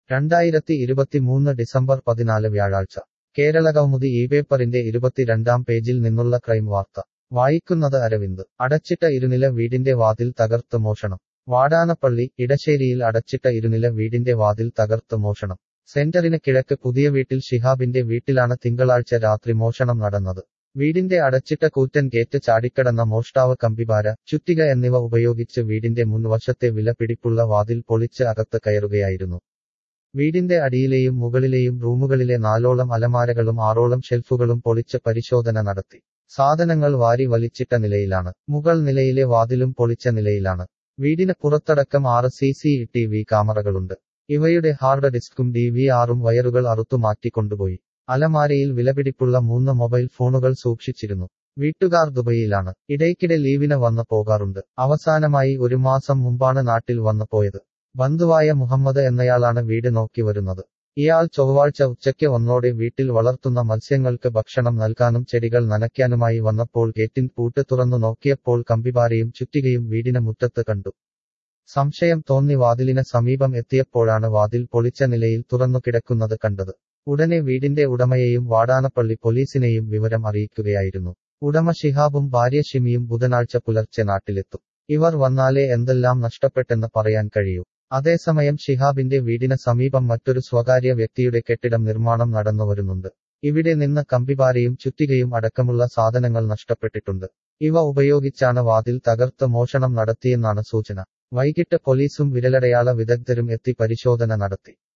രണ്ടായിരത്തി ഇരുപത്തിമൂന്ന് ഡിസംബർ പതിനാല് വ്യാഴാഴ്ച കേരളകൗമുദി ഈ പേപ്പറിന്റെ ഇരുപത്തിരണ്ടാം പേജിൽ നിന്നുള്ള ക്രൈം വാർത്ത വായിക്കുന്നത് അരവിന്ദ് അടച്ചിട്ട ഇരുനില വീടിന്റെ വാതിൽ തകർത്ത് മോഷണം വാടാനപ്പള്ളി ഇടശ്ശേരിയിൽ അടച്ചിട്ട ഇരുനില വീടിന്റെ വാതിൽ തകർത്ത് മോഷണം സെന്ററിന് കിഴക്ക് പുതിയ വീട്ടിൽ ഷിഹാബിന്റെ വീട്ടിലാണ് തിങ്കളാഴ്ച രാത്രി മോഷണം നടന്നത് വീടിന്റെ അടച്ചിട്ട കൂറ്റൻ ഗേറ്റ് ചാടിക്കടന്ന മോഷ്ടാവ് കമ്പിപാര ചുറ്റിക എന്നിവ ഉപയോഗിച്ച് വീടിന്റെ മുൻവശത്തെ വിലപിടിപ്പുള്ള വാതിൽ പൊളിച്ച് അകത്ത് കയറുകയായിരുന്നു വീടിന്റെ അടിയിലെയും മുകളിലെയും റൂമുകളിലെ നാലോളം അലമാരകളും ആറോളം ഷെൽഫുകളും പൊളിച്ച് പരിശോധന നടത്തി സാധനങ്ങൾ വാരി വലിച്ചിട്ട നിലയിലാണ് മുകൾ നിലയിലെ വാതിലും പൊളിച്ച നിലയിലാണ് വീടിന് പുറത്തടക്കം ആറ് സി സി ടി വി ക്യാമറകളുണ്ട് ഇവയുടെ ഹാർഡ് ഡിസ്കും ഡി വി ആറും വയറുകൾ അറുത്തു മാറ്റിക്കൊണ്ടുപോയി അലമാരയിൽ വിലപിടിപ്പുള്ള മൂന്ന് മൊബൈൽ ഫോണുകൾ സൂക്ഷിച്ചിരുന്നു വീട്ടുകാർ ദുബൈയിലാണ് ഇടയ്ക്കിടെ ലീവിന് വന്നു പോകാറുണ്ട് അവസാനമായി ഒരു മാസം മുമ്പാണ് നാട്ടിൽ വന്നു പോയത് ബന്ധുവായ മുഹമ്മദ് എന്നയാളാണ് വീട് നോക്കി വരുന്നത് ഇയാൾ ചൊവ്വാഴ്ച ഉച്ചയ്ക്ക് ഒന്നോടെ വീട്ടിൽ വളർത്തുന്ന മത്സ്യങ്ങൾക്ക് ഭക്ഷണം നൽകാനും ചെടികൾ നനയ്ക്കാനുമായി വന്നപ്പോൾ ഗേറ്റിൻ പൂട്ട് തുറന്നു നോക്കിയപ്പോൾ കമ്പിപാരയും ചുറ്റികയും വീടിന് മുറ്റത്ത് കണ്ടു സംശയം തോന്നി വാതിലിന് സമീപം എത്തിയപ്പോഴാണ് വാതിൽ പൊളിച്ച നിലയിൽ തുറന്നു കിടക്കുന്നത് കണ്ടത് ഉടനെ വീടിന്റെ ഉടമയെയും വാടാനപ്പള്ളി പോലീസിനെയും വിവരം അറിയിക്കുകയായിരുന്നു ഉടമ ഷിഹാബും ഭാര്യ ഷിമിയും ബുധനാഴ്ച പുലർച്ചെ നാട്ടിലെത്തും ഇവർ വന്നാലേ എന്തെല്ലാം നഷ്ടപ്പെട്ടെന്ന് പറയാൻ കഴിയൂ അതേസമയം ഷിഹാബിന്റെ വീടിന് സമീപം മറ്റൊരു സ്വകാര്യ വ്യക്തിയുടെ കെട്ടിടം നിർമ്മാണം നടന്നു വരുന്നുണ്ട് ഇവിടെ നിന്ന് കമ്പിപാരയും ചുറ്റികയും അടക്കമുള്ള സാധനങ്ങൾ നഷ്ടപ്പെട്ടിട്ടുണ്ട് ഇവ ഉപയോഗിച്ചാണ് വാതിൽ തകർത്ത് മോഷണം നടത്തിയെന്നാണ് സൂചന വൈകിട്ട് പോലീസും വിരലടയാള വിദഗ്ധരും എത്തി പരിശോധന നടത്തി